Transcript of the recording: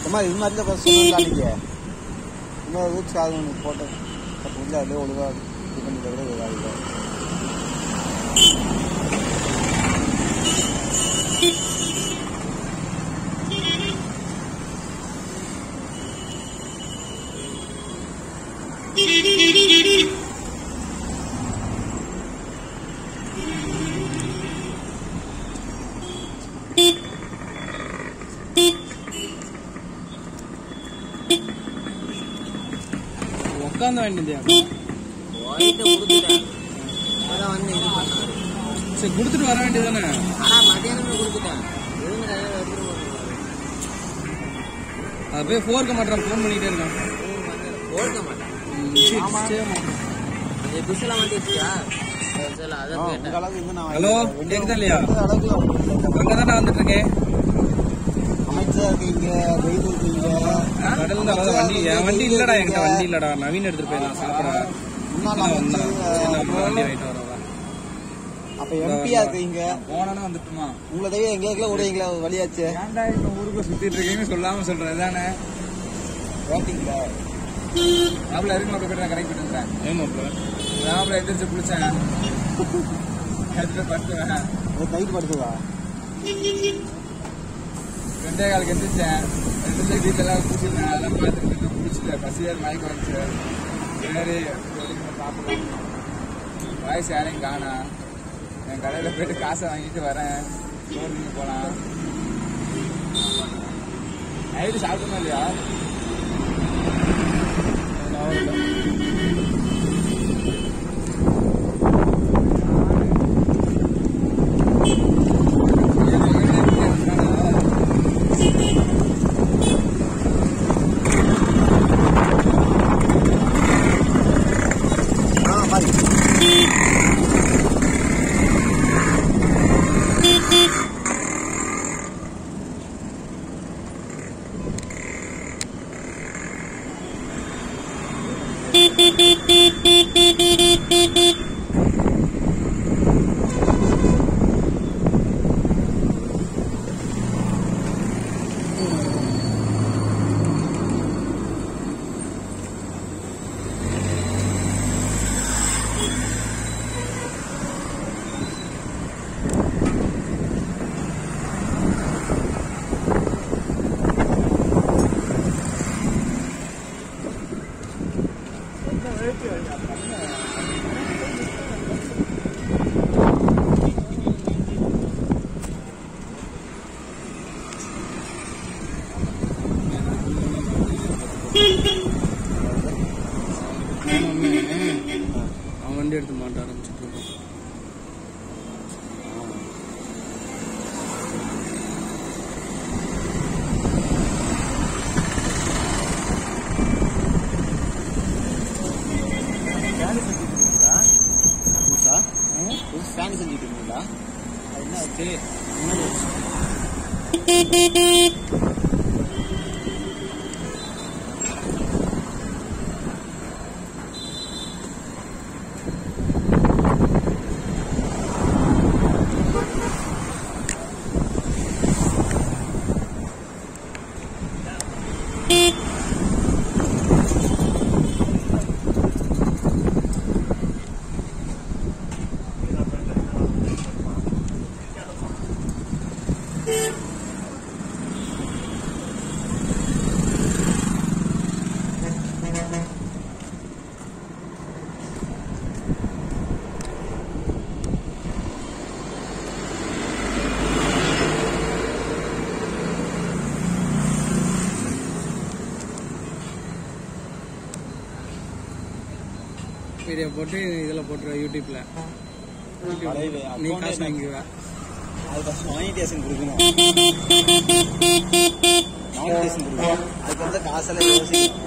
சும்மா இது மாதிரி தான் ஃபஸ்ட் சொன்னாங்க இன்னொரு ரூட்ஸ் ஆகும் போட்டேன் அப்போ உள்ள அப்படியே ஒழுங்காக இது பண்ணிட்டு கூட இதாகுது உட்காந்து வேண்டியது போயிட்டு கொடுத்துட்டேன் அதான் வந்து இது பண்ணாரு சரி கொடுத்துட்டு வர வேண்டியதானே ஆனா மத்தியானமே கொடுத்துட்டேன் எதுவும் கையில எடுத்துட்டு போகணும் அதை போய் ஃபோர்க்க மாட்டேன் ஃபோன் பண்ணிட்டே இருக்கான் போர்க்க மாட்டேன் ம், சரி, சரி, மாட்டேன். அது பிசுலாம் வந்துருச்சியா சரி, சரி அதான் உங்க கேட்டேன் அளவுக்கு இன்னும் நான் ஹலோ, வாங்கிக்கிறேன். கேக்குதா இல்லையா? இந்த அளவுக்கு அங்கே தானே வந்துட்டு இருக்கேன் அமைச்சா இருக்கீங்க வெயில் இருக்கீங்க கடல்ல அதான் வண்டி என் வண்டி இல்லடா என்கிட்ட வண்டி இல்லடா நவீன் எடுத்துட்டு போயிடலாம் சாப்பிட முன்னாள் நான் அமைச்சர் வந்தேன் சரி, நான் அப்புறம் வண்டி வாங்கிட்டு வரேன் அப்ப எம்பியா இருக்கீங்க போனா வந்துட்டுமா உங்களை தவிர எங்கேயாச்சும் விடுவீங்களா வழியாச்சு ஏன்டா இப்ப ஊருக்கு சுத்திட்டு இருக்கீங்கன்னு சொல்லாம சொல்றேன் தானே ஓட்டிங்களா மாப்பிள்ள இருக்கு மாப்பிள்ள போய் நான் கடைக்கு போயிட்டு வந்துறேன் ஏன் மாப்பிள்ள மாப்பிள்ள எந்திரிச்சு குளிச்சேன் எடுத்துட்டு படுத்துவேன் நைட் படுத்துவா ரெண்டே காலுக்கு எந்திரிச்சேன் எந்திரிச்சு வீட்டெல்லாம் கூட்டிருந்தேன் அதெல்லாம் பார்த்துட்டு குடிச்சிட்டேன் பசியார் மயக்கம் வந்துச்சு சரி வெளியே சாப்பிடலாம் வயசு யாரையும் காணா என் கடையில் போயிட்டு காசை வாங்கிட்டு வரேன் சோறுக்கு போகலாம் நைட்டு சாப்பிடணும் இல்லையா ஆ மாதிரி அவன் வண்டி எடுத்து மாட்ட ஆரம்பிச்சுட்டு இருக்கான் ஃபேன் செஞ்சுட்டு இருக்கீங்களா புதுசா புதுசு ஃபேன் செஞ்சுட்டு இருக்கீங்களா அது என்ன ஆச்சு முன்னாடி வச்சு. வீடியோ போட்டு இதில் போட்டுருவேன் யூடியூப்ல பழைய நீ account காசு என்ன? வாங்கிக்குவ அது ஃபஸ்ட் மானிட்டேஷன் கொடுக்கணும் மானிட்டேஷன் கொடுக்கணும் அதுக்கு வந்து காசெல்லாம் யோசிக்கணும்